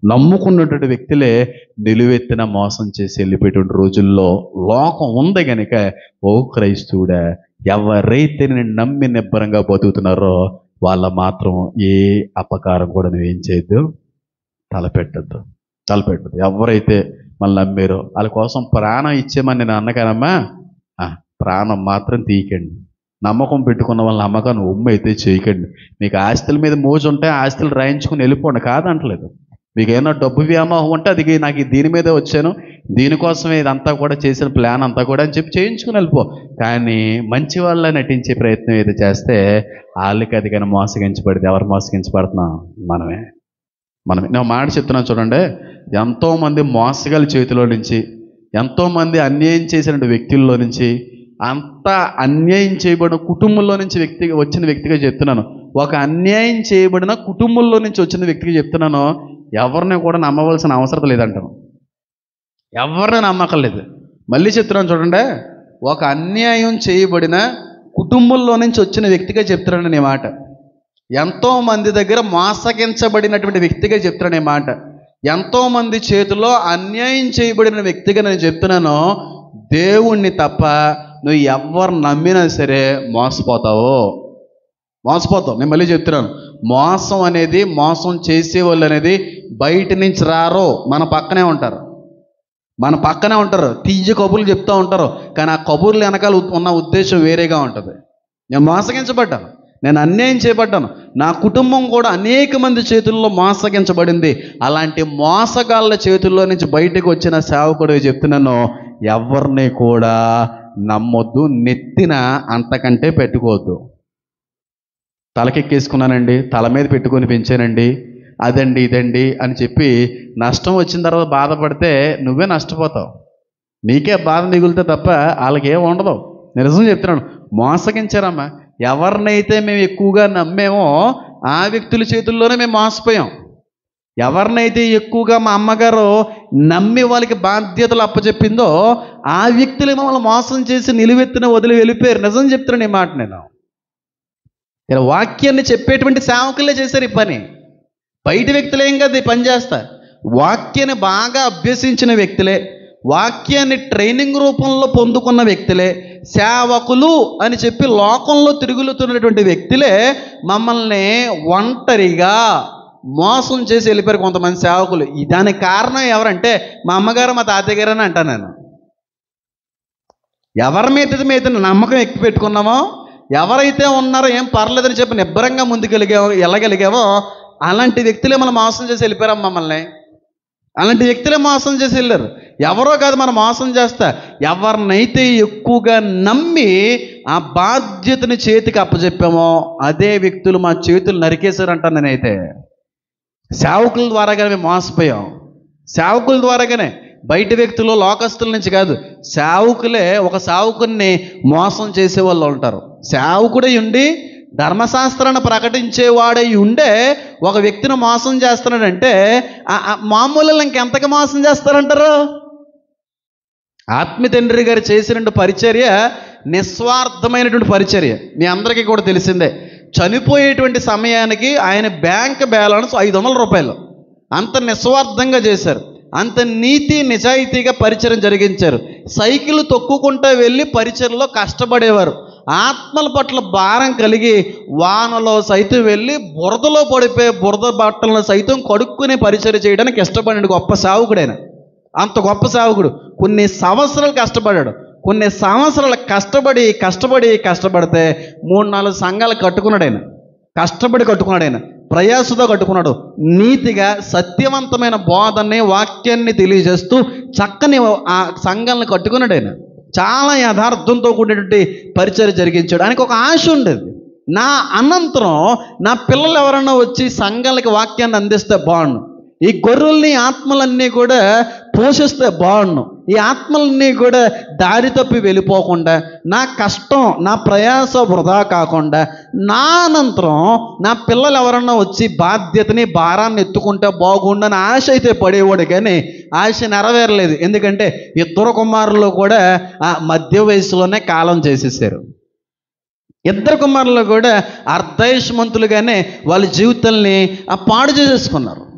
నమ్ముకున్నటువంటి వ్యక్తులే నిలువెత్తిన మోసం చేసి వెళ్ళిపోయేటువంటి రోజుల్లో లోకం ఉంది గనుక ఓ క్రైస్తవుడా ఎవరైతే నేను నమ్మి నిబ్బరంగా బతుకుతున్నారో వాళ్ళ మాత్రం ఏ అపకారం కూడా నువ్వేం చేయొద్దు తలపెట్టద్దు తలపెట్టద్దు ఎవరైతే మళ్ళీ నమ్మారో వాళ్ళ కోసం ప్రాణం ఇచ్చేమని నేను అన్నగానమ్మా ఆ, ప్రాణం మాత్రం తీయకండి నమ్మకం పెట్టుకున్న వాళ్ళ నమ్మకాన్ని ఉమ్మ అయితే చేయకండి మీకు ఆస్తుల మీద మోజు ఉంటే ఆస్తులు రాయించుకుని వెళ్ళిపోండి కాదంటలేదు మీకు ఏమైనా డబ్బు వ్యామోహం ఉంటే అది నాకు ఈ దీని మీదే వచ్చాను దీనికోసమే ఇదంతా కూడా చేసిన ప్లాన్ అంతా కూడా అని చెప్పి చేయించుకుని వెళ్ళిపో కానీ మంచి వాళ్ళ నటించే ప్రయత్నం ఏదో చేస్తే వాళ్ళకి అది కానీ మోసగించబడితే ఎవరు మోసగించబడుతున్నాం మనమే మనమే నేను మాట చెప్తున్నాను చూడండి ఎంతోమంది మోసగల చేతిలో నుంచి ఎంతోమంది అన్యాయం చేసిన వ్యక్తుల్లో నుంచి అంత అన్యాయం చేయబడిన కుటుంబంలో నుంచి వ్యక్తి వచ్చిన వ్యక్తిగా చెప్తున్నాను ఒక అన్యాయం చేయబడిన కుటుంబంలో నుంచి వచ్చిన వ్యక్తిగా చెప్తున్నాను ఎవరిని కూడా నమ్మవలసిన అవసరం లేదంటాను ఎవరిని నమ్మకలేదు మళ్ళీ చెప్తున్నాను చూడండి ఒక అన్యాయం చేయబడిన కుటుంబంలో నుంచి వచ్చిన వ్యక్తిగా చెప్తున్నాను నీ మాట ఎంతో మంది దగ్గర మోసగించబడినటువంటి వ్యక్తిగా చెప్తున్నాను ఈ మాట ఎంతో మంది చేతిలో అన్యాయం చేయబడిన వ్యక్తిగా నేను చెప్తున్నాను దేవుణ్ణి తప్ప నువ్వు ఎవరు నమ్మినా సరే మోసపోతావు మోసపోతావు నేను మళ్ళీ చెప్తున్నాను మోసం అనేది మోసం చేసేవాళ్ళు అనేది బయట నుంచి రారో మన పక్కనే ఉంటారు మన పక్కనే ఉంటారు తీయ కబుర్లు చెప్తూ ఉంటారు కానీ ఆ కబుర్లు వెనకాల ఉన్న ఉద్దేశం వేరేగా ఉంటుంది నేను మోసగించబడ్డాను నేను అన్యాయం చేయబడ్డాను నా కుటుంబం కూడా అనేక మంది చేతుల్లో మోసగించబడింది అలాంటి మోసగాళ్ళ చేతుల్లో నుంచి బయటకు వచ్చిన సేవకుడు చెప్తున్నాను ఎవరిని కూడా నమ్మొద్దు నెత్తిన అంతకంటే పెట్టుకోవద్దు తలకెక్కేసుకున్నానండి తల మీద పెట్టుకొని పెంచానండి అదండి ఇదండి అని చెప్పి నష్టం వచ్చిన తర్వాత బాధపడితే నువ్వే నష్టపోతావు నీకే బాధ మిగులుతే తప్ప వాళ్ళకి ఏం ఉండదు నిజం చెప్తున్నాను మోసగించారమ్మా ఎవరినైతే మేము ఎక్కువగా నమ్మేమో ఆ వ్యక్తుల చేతుల్లోనే మేము మోసపోయాం ఎవరినైతే ఎక్కువగా మా అమ్మగారు నమ్మి వాళ్ళకి బాధ్యతలు అప్పచెప్పిందో ఆ వ్యక్తులు మమ్మల్ని మోసం చేసి నిలువెత్తిన వదిలి వెళ్ళిపోయారు నిజం చెప్తున్నాను ఈ మాట నేను ఇలా వాక్యాన్ని చెప్పేటువంటి సేవకులే చేశారు ఈ పని బయట వ్యక్తులు ఏం కదా ఈ పని చేస్తారు వాక్యాన్ని బాగా అభ్యసించిన వ్యక్తులే వాక్యాన్ని ట్రైనింగ్ రూపంలో పొందుకున్న వ్యక్తులే సేవకులు అని చెప్పి లోకంలో తిరుగులుతున్నటువంటి వ్యక్తులే మమ్మల్ని ఒంటరిగా మోసం చేసి వెళ్ళిపోయారు కొంతమంది సేవకులు ఈ దానికి కారణం ఎవరంటే మా అమ్మగారు మా తాతయ్య గారు అని అంటాను నేను ఎవరి మీద మీద నమ్మకం ఎక్కువ పెట్టుకున్నామో ఎవరైతే ఉన్నారో ఏం పర్లేదని చెప్పి నిబ్బరంగా ముందుకెలిగామో వెళ్ళగలిగామో అలాంటి వ్యక్తులే మనం మోసం చేసి వెళ్ళిపోయారు మమ్మల్ని అలాంటి వ్యక్తులే మోసం చేసి వెళ్ళారు ఎవరో కాదు మనం మోసం చేస్తా ఎవరినైతే ఎక్కువగా నమ్మి ఆ బాధ్యతని చేతికి అప్పచెప్పామో అదే వ్యక్తులు మా చేతులు నరికేశారంటాను నేనైతే సేవకుల ద్వారాగానే మేము మోసపోయాం సేవకుల ద్వారాగానే బయట వ్యక్తులు లోకస్తుల నుంచి కాదు సేవకులే ఒక సేవకుని మోసం చేసే వాళ్ళు ఉంటారు సేవకుడై ఉండి ధర్మశాస్త్రాన్ని ప్రకటించేవాడై ఉండే ఒక వ్యక్తిని మోసం చేస్తున్నాడంటే ఆ- ఆ మామూలు ఇంకెంతగా మోసం చేస్తారంటారు ఆత్మ తండ్రి గారు చేసిన పరిచర్య నిస్వార్థమైనటువంటి పరిచర్య మీ అందరికీ కూడా తెలిసిందే చనిపోయేటువంటి సమయానికి ఆయన బ్యాంక్ బ్యాలెన్స్ ఐదు వందల రూపాయలు అంత నిస్వార్థంగా చేశారు అంత నీతి నిజాయితీగా పరిచయం జరిగించారు సైకిల్ తొక్కుకుంటూ వెళ్ళి పరిచయలో కష్టపడేవారు ఆత్మల పట్ల భారం కలిగి వానలో సైతం వెళ్ళి బురదలో పడిపోయి బురద బట్టలను సైతం కడుక్కునే పరిచయం చేయడానికి ఇష్టపడిన గొప్ప సావుకుడైన అంత గొప్ప సేవకుడు కొన్ని సంవత్సరాలు కష్టపడాడు కొన్ని సంవత్సరాలు కష్టపడి కష్టపడి కష్టపడితే మూడు నాలుగు సంఘాలు కట్టుకున్నాడు ఆయన కష్టపడి కట్టుకున్నాడు ఆయన ప్రయాసతో కట్టుకున్నాడు నీతిగా సత్యవంతమైన బోధన్ని వాక్యాన్ని తెలియజేస్తూ చక్కని ఆ సంఘాలను కట్టుకున్నాడు ఆయన చాలా యథార్థంతో కూడినటువంటి పరిచయం జరిగించాడు ఆయనకు ఒక ఆశ ఉండేది నా అనంతరం నా పిల్లలు ఎవరన్నా వచ్చి సంఘాలకి వాక్యాన్ని అందిస్తే బాగుండు ఈ గొర్రెల్ని ఆత్మలన్నీ కూడా పోషిస్తే బాగుండు ఈ ఆత్మలన్నీ కూడా దారి తప్పి వెళ్ళిపోకుండా నా కష్టం నా ప్రయాస వృధా కాకుండా నా అనంతరం నా పిల్లలు ఎవరన్నా వచ్చి బాధ్యతని భారాన్ని ఎత్తుకుంటే బాగుండని ఆశ అయితే పడేవాడు కానీ ఆశ నెరవేరలేదు ఎందుకంటే ఇద్దరు కుమారులు కూడా ఆ మధ్య వయసులోనే కాలం చేసేసారు ఇద్దరు కుమారులు కూడా అర్ధయుష్మంతులుగానే వాళ్ళ జీవితాల్ని ఆ పాడు చేసేసుకున్నారు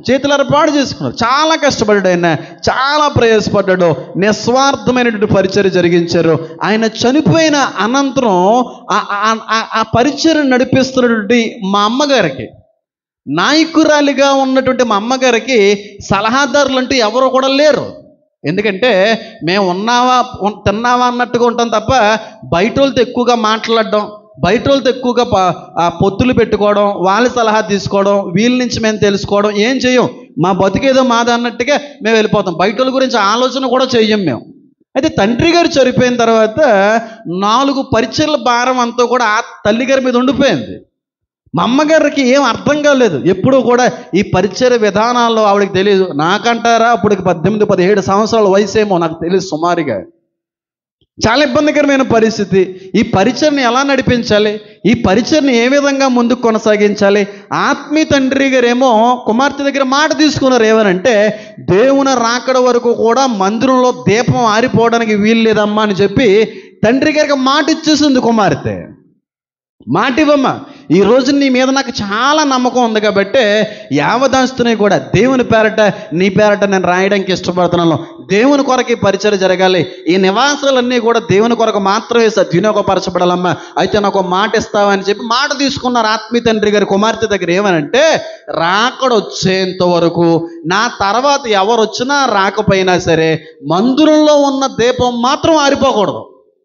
చేతులారా పాడు చేసుకున్నారు చాలా కష్టపడ్డాడు ఆయన చాలా ప్రయాసపడ్డాడు నిస్వార్థమైనటువంటి పరిచయం జరిగించారు ఆయన చనిపోయిన అనంతరం ఆ- ఆ- ఆ- ఆ పరిచయం నడిపిస్తున్నటువంటి మా అమ్మగారికి నాయకురాలిగా ఉన్నటువంటి మా అమ్మగారికి సలహాదారులు అంటూ ఎవరు కూడా లేరు ఎందుకంటే మేము ఉన్నావా ఉన్- తిన్నావా అన్నట్టుగా ఉంటాం తప్ప బయట వాళ్ళతో ఎక్కువగా మాట్లాడడం బయట వాళ్ళతో ఎక్కువగా ప- ఆ పొత్తులు పెట్టుకోవడం వాళ్ళ సలహా తీసుకోవడం వీళ్ళ నుంచి మేము తెలుసుకోవడం ఏం చెయ్యం మా బతికేదో మాది అన్నట్టుగా మేము వెళ్ళిపోతాం బయట వాళ్ళ గురించి ఆలోచన కూడా చెయ్యం మేము అయితే తండ్రి గారు చనిపోయిన తర్వాత నాలుగు పరిచయల భారం అంతా కూడా ఆ తల్లి గారి మీద ఉండిపోయింది మా అమ్మగారికి ఏం అర్థం కాలేదు ఎప్పుడూ కూడా ఈ పరిచయ విధానాల్లో ఆవిడకి తెలియదు నాకంటారా అప్పటికి పద్దెనిమిది పదిహేడు సంవత్సరాల వయసు ఏమో నాకు తెలియదు సుమారుగా చాలా ఇబ్బందికరమైన పరిస్థితి ఈ పరిచయని ఎలా నడిపించాలి ఈ పరిచయని ఏ విధంగా ముందుకు కొనసాగించాలి ఆత్మీయ తండ్రి గారేమో కుమార్తె దగ్గర మాట తీసుకున్నారు ఏమనంటే దేవుని రాకడ వరకు కూడా మందిరంలో దీపం ఆరిపోవడానికి వీలు లేదమ్మా అని చెప్పి తండ్రి గారికి మాట ఇచ్చేసింది కుమార్తె మాట ఇవ్వమ్మా ఈ రోజు నీ మీద నాకు చాలా నమ్మకం ఉంది కాబట్టి యావదాస్తుని కూడా దేవుని పేరట నీ పేరట నేను రాయడానికి ఇష్టపడుతున్నాను దేవుని కొరకు ఈ పరిచయం జరగాలి ఈ నివాసాలన్నీ కూడా దేవుని కొరకు మాత్రమే సద్వినియోగపరచబడాలమ్మా అయితే నాకు ఒక మాట ఇస్తావని చెప్పి మాట తీసుకున్నారు ఆత్మీయ తండ్రి గారి కుమార్తె దగ్గర ఏమనంటే రాకడ వచ్చేంత వరకు నా తర్వాత ఎవరు వచ్చినా రాకపోయినా సరే మందిరంలో ఉన్న దీపం మాత్రం ఆరిపోకూడదు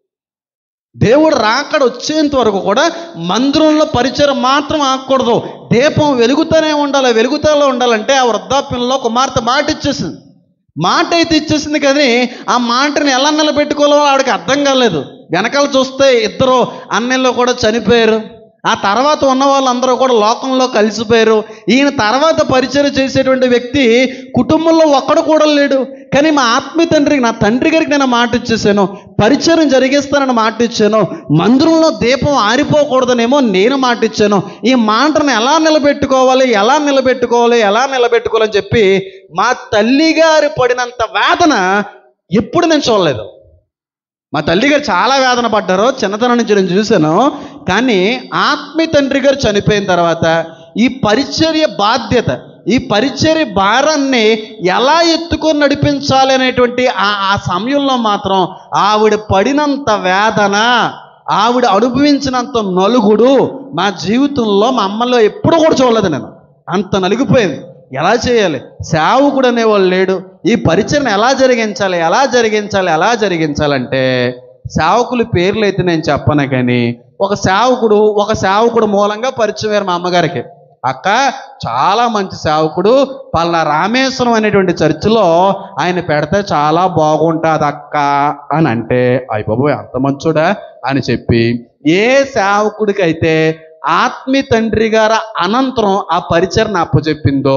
దేవుడు రాకడ వచ్చేంత వరకు కూడా మందిరంలో పరిచయం మాత్రం ఆగకూడదు దీపం వెలుగుతూనే ఉండాలి వెలుగుతూనే ఉండాలంటే ఆ వృద్ధాప్యంలో కుమార్తె మాట ఇచ్చేసింది మాట అయితే ఇచ్చేసింది కానీ ఆ మాటని ఎలా నిలబెట్టుకోవాలో ఆవిడకి అర్థం కాలేదు వెనకాల చూస్తే ఇద్దరు అన్నెల్లో కూడా చనిపోయారు ఆ తర్వాత ఉన్న వాళ్ళందరూ కూడా లోకంలో కలిసిపోయారు ఈయన తర్వాత పరిచయం చేసేటువంటి వ్యక్తి కుటుంబంలో ఒక్కడు కూడా లేడు కానీ మా ఆత్మీయ తండ్రికి నా తండ్రి గారికి నేను మాట ఇచ్చేసాను పరిచయం జరిగిస్తానని మాట ఇచ్చాను మందిరంలో దీపం ఆరిపోకూడదనేమో నేను మాట ఇచ్చాను ఈ మాటను ఎలా నిలబెట్టుకోవాలి ఎలా నిలబెట్టుకోవాలి ఎలా నిలబెట్టుకోవాలని చెప్పి మా తల్లి గారు పడినంత వేదన ఎప్పుడు నేను చూడలేదు మా తల్లి గారు చాలా వేదన పడ్డారు చిన్నతనం నుంచి నేను చూశాను కానీ ఆత్మీయ తండ్రి గారు చనిపోయిన తర్వాత ఈ పరిచర్య బాధ్యత ఈ పరిచర్య భారాన్ని ఎలా ఎత్తుకొని నడిపించాలి అనేటువంటి ఆ ఆ సమయంలో మాత్రం ఆవిడ పడినంత వేదన ఆవిడ అనుభవించినంత నలుగుడు మా జీవితంలో మా అమ్మలో ఎప్పుడు కూడా చూడలేదు నేను అంత నలిగిపోయింది ఎలా చేయాలి సేవకుడు అనేవాళ్ళు లేడు ఈ పరిచయం ఎలా జరిగించాలి ఎలా జరిగించాలి ఎలా జరిగించాలంటే సేవకుల పేర్లు అయితే నేను చెప్పను కానీ ఒక సేవకుడు ఒక సేవకుడు మూలంగా పరిచయం అయ్యారు మా అమ్మగారికి అక్క చాలా మంచి సేవకుడు పలానా రామేశ్వరం అనేటువంటి చర్చిలో ఆయన పెడితే చాలా బాగుంటుంది అక్క అని అంటే అయ్య బాబోయ్ అంత మంచోడా అని చెప్పి ఏ సేవకుడికైతే ఆత్మీయ తండ్రి గారు అనంతరం ఆ పరిచయం అప్పచెప్పిందో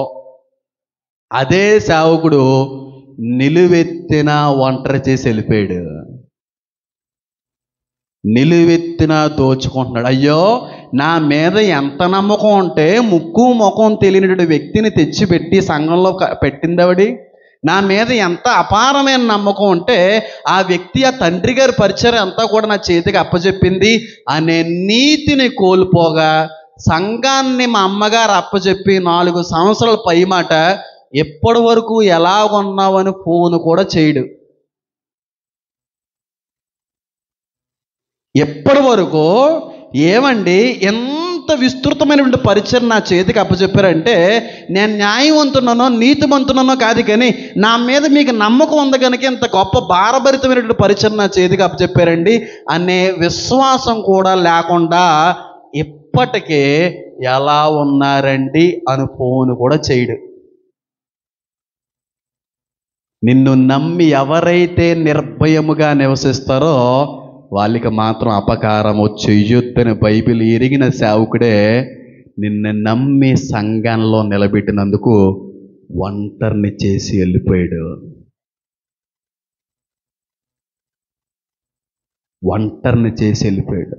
అదే సేవకుడు నిలువెత్తిన ఒంటరి చేసి వెళ్ళిపోయాడు నిలువెత్తిన దోచుకుంటున్నాడు అయ్యో నా మీద ఎంత నమ్మకం ఉంటే ముక్కు ముఖం తెలియనటువంటి వ్యక్తిని తెచ్చిపెట్టి సంఘంలో క- పెట్టిందవడి నా మీద ఎంత అపారమైన నమ్మకం ఉంటే ఆ వ్యక్తి ఆ తండ్రి గారి పరిచయం అంతా కూడా నా చేతికి అప్పచెప్పింది అనే నీతిని కోల్పోగా సంఘాన్ని మా అమ్మగారు అప్పచెప్పి నాలుగు సంవత్సరాల పై మాట ఎప్పటి వరకు ఎలా ఉన్నావని ఫోన్ కూడా చేయడు ఎప్పటి వరకు ఏమండి ఎంత విస్తృతమైనటువంటి పరిచయం నా చేతికి అప్పచెప్పారంటే నేను న్యాయవంతున్నానో నీతిమంతున్నానో కాదు కానీ నా మీద మీకు నమ్మకం ఉంది కనుక ఇంత గొప్ప భారభరితమైనటువంటి పరిచయం నా చేతికి అప్పచెప్పారండి అనే విశ్వాసం కూడా లేకుండా ఇప్పటికే ఎలా ఉన్నారండి అని ఫోన్ కూడా చేయడు నిన్ను నమ్మి ఎవరైతే నిర్భయముగా నివసిస్తారో వాళ్ళకి మాత్రం అపకారము చెయ్యొద్దని బైబిల్ ఎరిగిన సేవకుడే నిన్ను నమ్మి సంఘంలో నిలబెట్టినందుకు ఒంటరిని చేసి వెళ్ళిపోయాడు ఒంటరిని చేసి వెళ్ళిపోయాడు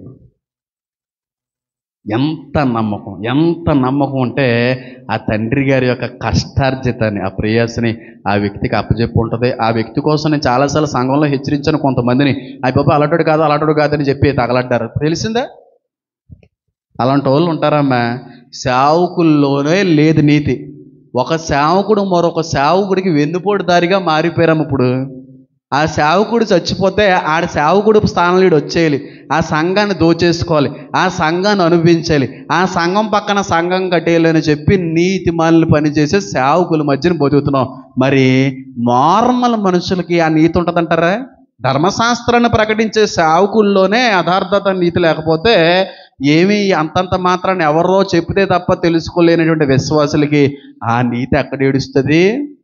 ఎంత నమ్మకం ఎంత నమ్మకం అంటే ఆ తండ్రి గారి యొక్క కష్టార్జితాన్ని ఆ ప్రేయస్ని ఆ వ్యక్తికి అప్పచెప్పి ఉంటుంది ఆ వ్యక్తి కోసం నేను చాలాసార్లు సంఘంలో హెచ్చరించాను కొంతమందిని అయ్యి బాబా అలాంటి కాదు అలాంటి కాదని చెప్పి తగలడ్డారు తెలిసిందా అలాంటి వాళ్ళు ఉంటారమ్మా సేవకుల్లోనే లేదు నీతి ఒక సేవకుడు మరొక సేవకుడికి వెన్నుపోటు దారిగా మారిపోయారమ్మ ఇప్పుడు ఆ సేవకుడు చచ్చిపోతే ఆడ సేవకుడు స్థానంలో ఈడు వచ్చేయాలి ఆ సంఘాన్ని దోచేసుకోవాలి ఆ సంఘాన్ని అనుభవించాలి ఆ సంఘం పక్కన సంఘం కట్టేయాలని చెప్పి నీతి మాలిన పని చేసే సేవకుల మధ్యన బతుకుతున్నాం మరి నార్మల్ మనుషులకి ఆ నీతి ఉంటుందంటారా ధర్మశాస్త్రాన్ని ప్రకటించే సేవకుల్లోనే యథార్థత నీతి లేకపోతే ఏమి అంతంత మాత్రాన్ని ఎవరో చెప్తే తప్ప తెలుసుకోలేనటువంటి విశ్వాసులకి ఆ నీతి ఎక్కడ ఏడుస్తుంది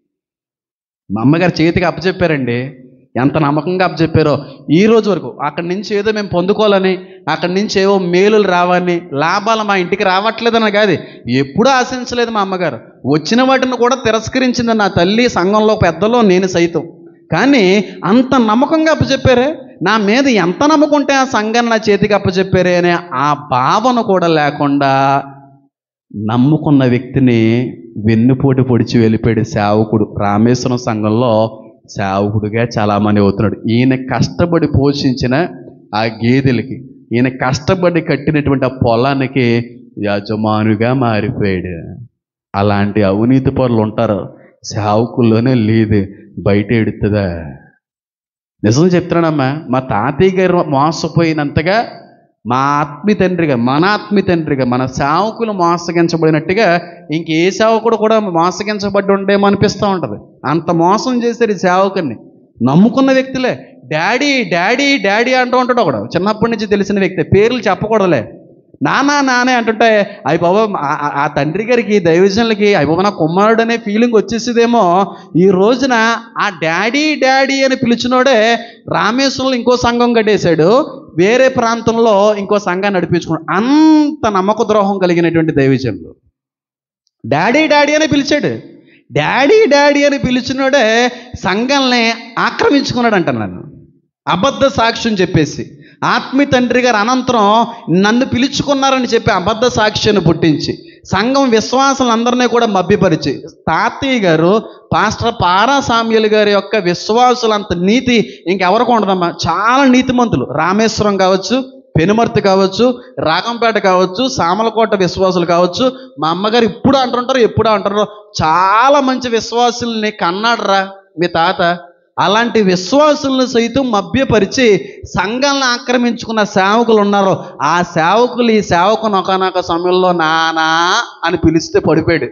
మా అమ్మగారు చేతికి అప్పచెప్పారండి ఎంత నమ్మకంగా అప్పచెప్పారో ఈ రోజు వరకు అక్కడి నుంచి ఏదో మేము పొందుకోవాలని అక్కడి నుంచి ఏవో మేలులు రావాలని లాభాలు మా ఇంటికి రావట్లేదని కాదు ఎప్పుడూ ఆశించలేదు మా అమ్మగారు వచ్చిన వాటిని కూడా తిరస్కరించింది నా తల్లి సంఘంలో పెద్దలో నేను సైతం కానీ అంత నమ్మకంగా అప్పచెప్పారే నా మీద ఎంత నమ్మకం ఉంటే ఆ సంఘాన్ని నా చేతికి అప్పచెప్పారే అనే ఆ భావన కూడా లేకుండా నమ్ముకున్న వ్యక్తిని వెన్నుపోటు పొడిచి వెళ్ళిపోయాడు సేవకుడు రామేశ్వరం సంఘంలో సేవకుడుగా చాలామంది అవుతున్నాడు ఈయన కష్టపడి పోషించిన ఆ గేదెలకి ఈయన కష్టపడి కట్టినటువంటి ఆ పొలానికి యజమానుగా మారిపోయాడు అలాంటి అవినీతి పరులు ఉంటారు సేవకుల్లోనే లేదు బయట ఎడుతుందా నిజం చెప్తున్నానమ్మా మా తాతయ్య గారు మోసపోయినంతగా మా ఆత్మీ తండ్రిగా మన ఆత్మీ తండ్రిగా మన సేవకులు మోసగించబడినట్టుగా ఇంకే సేవకుడు కూడా మోసగించబడి ఉండేమో అనిపిస్తూ ఉంటుంది అంత మోసం చేశారు ఈ సేవకుని నమ్ముకున్న వ్యక్తులే డాడీ డాడీ డాడీ అంటూ ఉంటాడు ఒకడు చిన్నప్పటి నుంచి తెలిసిన వ్యక్తి పేర్లు చెప్పకూడదులే నానా నానే అంటుంటే అయ్యి బాబా ఆ- ఆ- ఆ తండ్రి గారికి దైవజనులకి అయ్యి బాబా నా కుమారుడు అనే ఫీలింగ్ వచ్చేసేదేమో ఈ రోజున ఆ డాడీ డాడీ అని పిలిచినోడే రామేశ్వరంలో ఇంకో సంఘం కట్టేశాడు వేరే ప్రాంతంలో ఇంకో సంఘాన్ని నడిపించుకున్నాడు అంత నమ్మక ద్రోహం కలిగినటువంటి దైవజనులు డాడీ డాడీ అని పిలిచాడు డాడీ డాడీ అని పిలిచినోడే సంఘాలని ఆక్రమించుకున్నాడు అంట నన్ను అబద్ధ సాక్ష్యం చెప్పేసి ఆత్మీ తండ్రి గారు అనంతరం నన్ను పిలుచుకున్నారని చెప్పి అబద్ధ సాక్ష్యాన్ని పుట్టించి సంఘం విశ్వాసులందరినీ కూడా మభ్యపరిచి తాతయ్య గారు పాస్టర్ పారా సామ్యులు గారి యొక్క విశ్వాసులంత నీతి ఇంకెవరికి ఉండదమ్మా చాలా నీతిమంతులు రామేశ్వరం కావచ్చు పెనుమర్తి కావచ్చు రాగంపేట కావచ్చు సామలకోట విశ్వాసులు కావచ్చు మా అమ్మగారు ఇప్పుడు అంటుంటారు ఎప్పుడు అంటారు చాలా మంచి విశ్వాసుల్ని కన్నాడరా మీ తాత అలాంటి విశ్వాసులను సైతం మభ్యపరిచి సంఘాలను ఆక్రమించుకున్న సేవకులు ఉన్నారు ఆ సేవకులు ఈ సేవకును ఒకనొక సమయంలో నానా అని పిలిస్తే పడిపోయాడు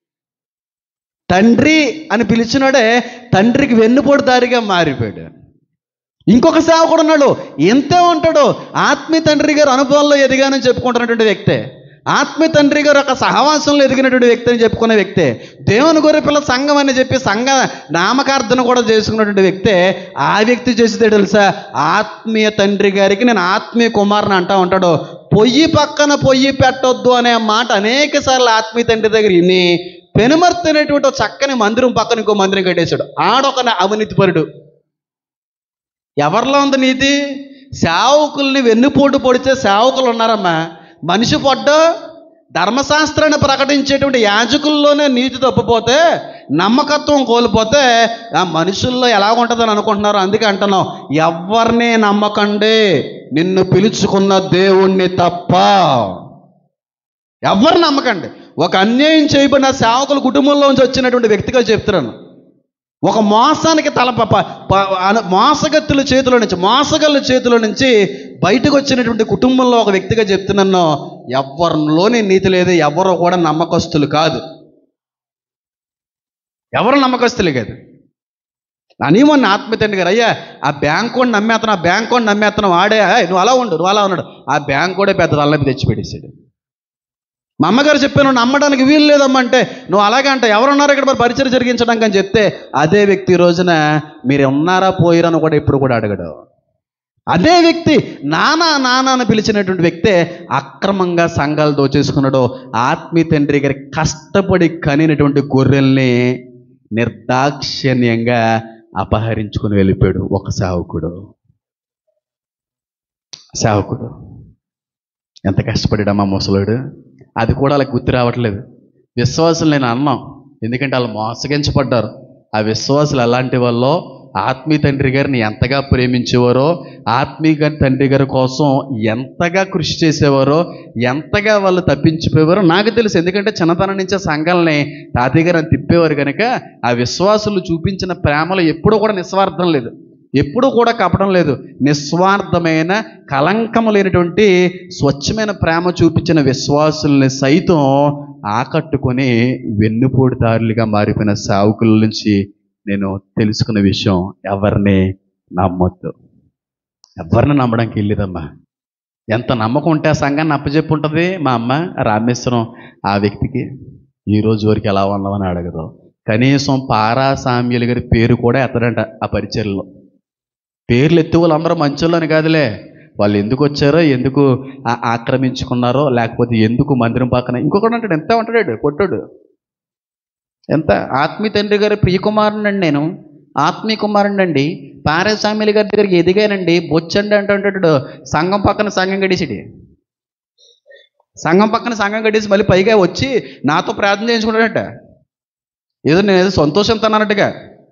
తండ్రి అని పిలిచినాడే తండ్రికి వెన్నుపోటు దారిగా మారిపోయాడు ఇంకొక సేవకుడు ఉన్నాడు ఎంతే ఉంటాడు ఆత్మీయ తండ్రి గారు అనుభవంలో ఎదిగానని చెప్పుకుంటున్నటువంటి వ్యక్తే ఆత్మీయ తండ్రి గారు ఒక సహవాసంలో ఎదిగినటువంటి వ్యక్తి అని చెప్పుకునే వ్యక్తే దేవుని గొర్రె పిల్ల సంఘం అని చెప్పి సంఘ నామకార్థన కూడా చేసుకున్నటువంటి వ్యక్తే ఆ వ్యక్తి చేసేదే తెలుసా ఆత్మీయ తండ్రి గారికి నేను ఆత్మీయ కుమారుని అంటా ఉంటాడు పొయ్యి పక్కన పొయ్యి పెట్టొద్దు అనే మాట అనేక సార్లు ఆత్మీయ తండ్రి దగ్గర విని పెనుమర్తి అనేటువంటి ఒక చక్కని మందిరం పక్కన ఇంకో మందిరం కట్టేశాడు ఆడొక అవినీతిపరుడు ఎవరిలో ఉంది నీతి సేవకుల్ని వెన్నుపోటు పొడిచే సేవకులు ఉన్నారమ్మా మనిషి పొడ్డ ధర్మశాస్త్రాన్ని ప్రకటించేటువంటి యాజకుల్లోనే నీతి తప్పిపోతే నమ్మకత్వం కోల్పోతే ఆ మనుషుల్లో ఎలా ఉంటుందని అనుకుంటున్నారు అందుకే అంటున్నాం ఎవరిని నమ్మకండి నిన్ను పిలుచుకున్న దేవుణ్ణి తప్ప ఎవరు నమ్మకండి ఒక అన్యాయం చేయబడిన సేవకుల కుటుంబంలోంచి వచ్చినటువంటి వ్యక్తిగా చెప్తున్నాను ఒక మోసానికి తల ప- ప- ప- అన- మోసగత్తుల చేతిలో నుంచి మోసగల్ల చేతిలో నుంచి బయటకు వచ్చినటువంటి కుటుంబంలో ఒక వ్యక్తిగా చెప్తున్నాను ఎవరిలోని నీతి లేదు ఎవరు కూడా నమ్మకస్తులు కాదు ఎవరు నమ్మకస్తులు కాదు అని మొన్న ఆత్మతండ్రి గారు అయ్యా ఆ బ్యాంక్ కూడా నమ్మేతను ఆ బ్యాంక్ కూడా నమ్మేతను వాడే "ఏయ్, నువ్వు అలా ఉండు నువ్వు అలా ఉన్నాడు ఆ బ్యాంక్ కూడా పెద్ద తలనొప్పి తెచ్చిపెట్టేశాడు మా అమ్మగారు చెప్పాను నమ్మడానికి వీలు లేదమ్మా అంటే నువ్వు అలాగే అంటే ఎవరున్నారు ఇక్కడ మరి పరిచయం జరిగించడానికి అని చెప్తే అదే వ్యక్తి ఈ రోజున మీరు ఉన్నారా పోయిరని కూడా ఇప్పుడు కూడా అడగడు అదే వ్యక్తి నానా నానా అని పిలిచినటువంటి వ్యక్తే అక్రమంగా సంఘాలు దోచేసుకున్నాడు ఆత్మీయ తండ్రి గారి కష్టపడి కనినటువంటి గొర్రెల్ని నిర్దాక్షిణ్యంగా అపహరించుకుని వెళ్ళిపోయాడు ఒక సేవకుడు సేవకుడు ఎంత కష్టపడ్డామా ముసలుడు అది కూడా వాళ్ళకి గుర్తు రావట్లేదు విశ్వాసులు నేను అన్నాం ఎందుకంటే వాళ్ళు మోసగించబడ్డారు ఆ విశ్వాసులు ఎలాంటి వాళ్ళో ఆత్మీయ తండ్రి గారిని ఎంతగా ప్రేమించేవారో ఆత్మీయ గారి తండ్రి గారి కోసం ఎంతగా కృషి చేసేవారో ఎంతగా వాళ్ళు తప్పించిపోయేవారో నాకు తెలుసు ఎందుకంటే చిన్నతనం నుంచే సంఘాలని తాతయ్య గారు అని తిప్పేవారు కనుక ఆ విశ్వాసులు చూపించిన ప్రేమలో ఎప్పుడూ కూడా నిస్వార్థం లేదు ఎప్పుడూ కూడా కపడం లేదు నిస్వార్థమైన కలంకము లేనటువంటి స్వచ్ఛమైన ప్రేమ చూపించిన విశ్వాసుల్ని సైతం ఆకట్టుకొని వెన్నుపోటుదారులుగా మారిపోయిన సావుకుల నుంచి నేను తెలుసుకున్న విషయం ఎవరిని నమ్మొద్దు ఎవరిని నమ్మడానికి వెళ్ళేదమ్మా ఎంత నమ్మకం ఉంటే ఆ సంఘాన్ని అప్పచెప్పి ఉంటుంది మా అమ్మ రామేశ్వరం ఆ వ్యక్తికి ఈ రోజు వరకు ఎలా ఉన్నామని అడగదు కనీసం పారా సామ్యులు గారి పేరు కూడా ఎత్తడంట ఆ పరిచయలో పేర్లు ఎత్తే వాళ్ళందరూ మంచోళ్ళని కాదులే వాళ్ళు ఎందుకు వచ్చారో ఎందుకు ఆ- ఆక్రమించుకున్నారో లేకపోతే ఎందుకు మందిరం పక్కన ఇంకొకటి అంటాడు ఎంత ఉంటాడు పొట్టాడు ఎంత ఆత్మీయ తండ్రి గారి ప్రియకుమారునండి నేను ఆత్మీయ కుమారుడు అండి పారస్వామిలి గారి దగ్గరికి ఎదిగానండి బొచ్చండి అంటూ ఉంటాడు సంఘం పక్కన సంఘం గడిచిడి సంఘం పక్కన సంఘం గడిచి మళ్ళీ పైగా వచ్చి నాతో ప్రార్థన చేయించుకుంటాడట ఏదో నేను ఏదో సంతోషంతో అన్నట్టుగా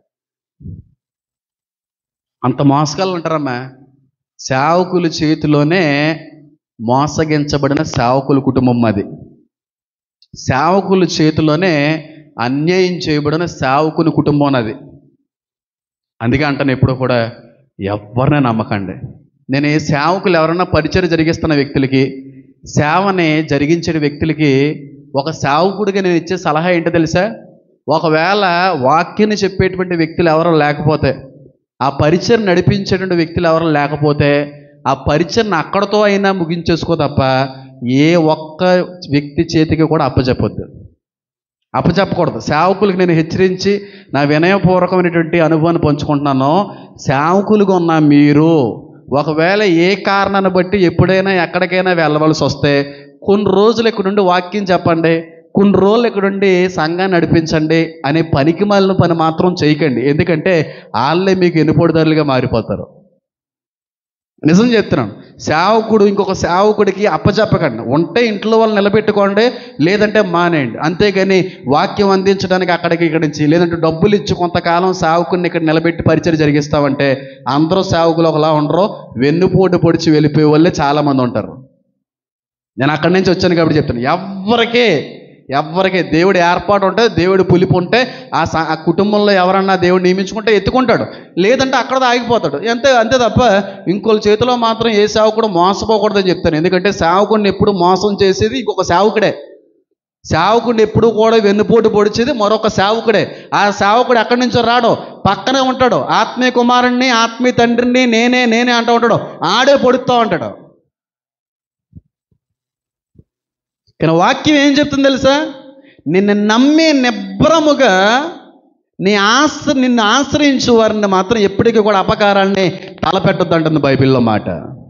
అంత మోసగాళ్ళు ఉంటారమ్మా సేవకుల చేతిలోనే మోసగించబడిన సేవకుల కుటుంబం అది సేవకుల చేతిలోనే అన్యాయం చేయబడిన సేవకుని కుటుంబం అది అందుకే అంటాను ఎప్పుడూ కూడా ఎవరిని నమ్మకండి నేను ఏ సేవకులు ఎవరైనా పరిచయం జరిగిస్తున్న వ్యక్తులకి సేవని జరిగించే వ్యక్తులకి ఒక సేవకుడిగా నేను ఇచ్చే సలహా ఏంటో తెలుసా ఒకవేళ వాక్యాన్ని చెప్పేటువంటి వ్యక్తులు ఎవరు లేకపోతే ఆ పరిచయం నడిపించేటువంటి వ్యక్తులు ఎవరు లేకపోతే ఆ పరిచయం అక్కడతో అయినా ముగించేసుకో తప్ప ఏ ఒక్క వ్యక్తి చేతికి కూడా అప్పచెప్పొద్దు అప్పచెప్పకూడదు సేవకులకు నేను హెచ్చరించి నా వినయపూర్వకమైనటువంటి అనుభవాన్ని పంచుకుంటున్నాను సేవకులుగా ఉన్న మీరు ఒకవేళ ఏ కారణాన్ని బట్టి ఎప్పుడైనా ఎక్కడికైనా వెళ్ళవలసి వస్తే కొన్ని రోజులు ఇక్కడ నుండి వాక్యం చెప్పండి కొన్ని రోజులు ఇక్కడ నుండి సంఘాన్ని నడిపించండి అనే పనికి మాలిన పని మాత్రం చేయకండి ఎందుకంటే వాళ్ళే మీకు ఎన్నుపోటుదారులుగా మారిపోతారు నిజం చెప్తున్నాను సేవకుడు ఇంకొక సేవకుడికి అప్పచెప్పకండి ఉంటే ఇంట్లో వాళ్ళు నిలబెట్టుకోండి లేదంటే మానేయండి అంతేగాని వాక్యం అందించడానికి అక్కడికి ఇక్కడి నుంచి లేదంటే డబ్బులు ఇచ్చి కొంతకాలం సేవకుడిని ఇక్కడ నిలబెట్టి పరిచయం జరిగిస్తామంటే అందరూ సేవకులు ఒకలా ఉండరు వెన్నుపోటు పొడిచి వెళ్ళిపోయే వాళ్ళే చాలామంది ఉంటారు నేను అక్కడి నుంచి వచ్చాను కాబట్టి చెప్తాను ఎవరికే ఎవరికి దేవుడి ఏర్పాటు ఉంటే దేవుడి పులిపు ఉంటే ఆ స- ఆ కుటుంబంలో ఎవరన్నా దేవుడు నియమించుకుంటే ఎత్తుకుంటాడు లేదంటే అక్కడ ఆగిపోతాడు అంతే అంతే తప్ప ఇంకోళ్ళ చేతిలో మాత్రం ఏ సేవకుడు మోసపోకూడదని చెప్తాను ఎందుకంటే సేవకుడిని ఎప్పుడు మోసం చేసేది ఇంకొక సేవకుడే సేవకుడిని ఎప్పుడు కూడా వెన్నుపోటు పొడిచేది మరొక సేవకుడే ఆ సేవకుడు ఎక్కడి నుంచో రాడు పక్కనే ఉంటాడు ఆత్మీయ కుమారుణ్ణి ఆత్మీయ తండ్రిని నేనే నేనే అంటూ ఉంటాడు ఆడే పొడుస్తూ ఉంటాడు కానీ వాక్యం ఏం చెప్తుంది తెలుసా నిన్ను నమ్మే నిబ్బరముగా నీ ఆశ్ర నిన్ను ఆశ్రయించు వారిని మాత్రం ఎప్పటికీ కూడా అపకారాన్ని తలపెట్టొద్దు అంటుంది బైబిల్లో మాట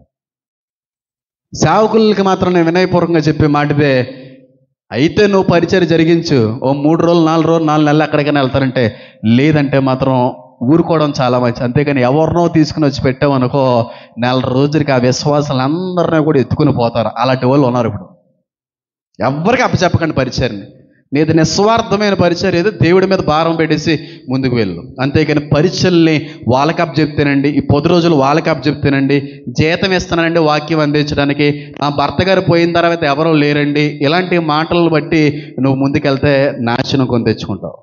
సేవకులకి మాత్రం నేను వినయపూర్వకంగా చెప్పే మాటదే అయితే నువ్వు పరిచయం జరిగించు ఓ మూడు రోజులు నాలుగు రోజులు నాలుగు నెలలు ఎక్కడికైనా వెళ్తారంటే లేదంటే మాత్రం ఊరుకోవడం చాలా మంచి అంతేగాని ఎవరినో తీసుకుని వచ్చి పెట్టామనుకో నెల రోజులకి ఆ విశ్వాసాలు అందరినీ కూడా ఎత్తుకుని పోతారు అలాంటి వాళ్ళు ఉన్నారు ఇప్పుడు ఎవ్వరికి అప్పచెప్పకండి పరిచయాన్ని నీది నిస్వార్థమైన పరిచయం ఏదో దేవుడి మీద భారం పెట్టేసి ముందుకు వెళ్ళు అంతేకాని పరిచయల్ని వాళ్ళకి అప్ చెప్తేనండి ఈ పొద్దు రోజులు వాళ్ళకి అప్ చెప్తేనండి జీతం ఇస్తానండి వాక్యం అందించడానికి ఆ భర్త గారు పోయిన తర్వాత ఎవరూ లేరండి ఇలాంటి మాటలను బట్టి నువ్వు ముందుకెళ్తే నాశనం కొని తెచ్చుకుంటావు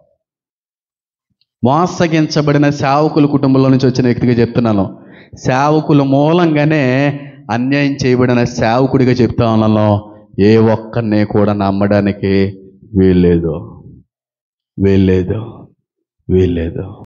మోసగించబడిన సేవకుల కుటుంబంలో నుంచి వచ్చిన వ్యక్తిగా చెప్తున్నాను సేవకుల మూలంగానే అన్యాయం చేయబడిన సేవకుడిగా చెప్తా ఉన్నాను ఏ ఒక్కరిని కూడా నమ్మడానికి వీల్లేదు వీల్లేదు వీల్లేదు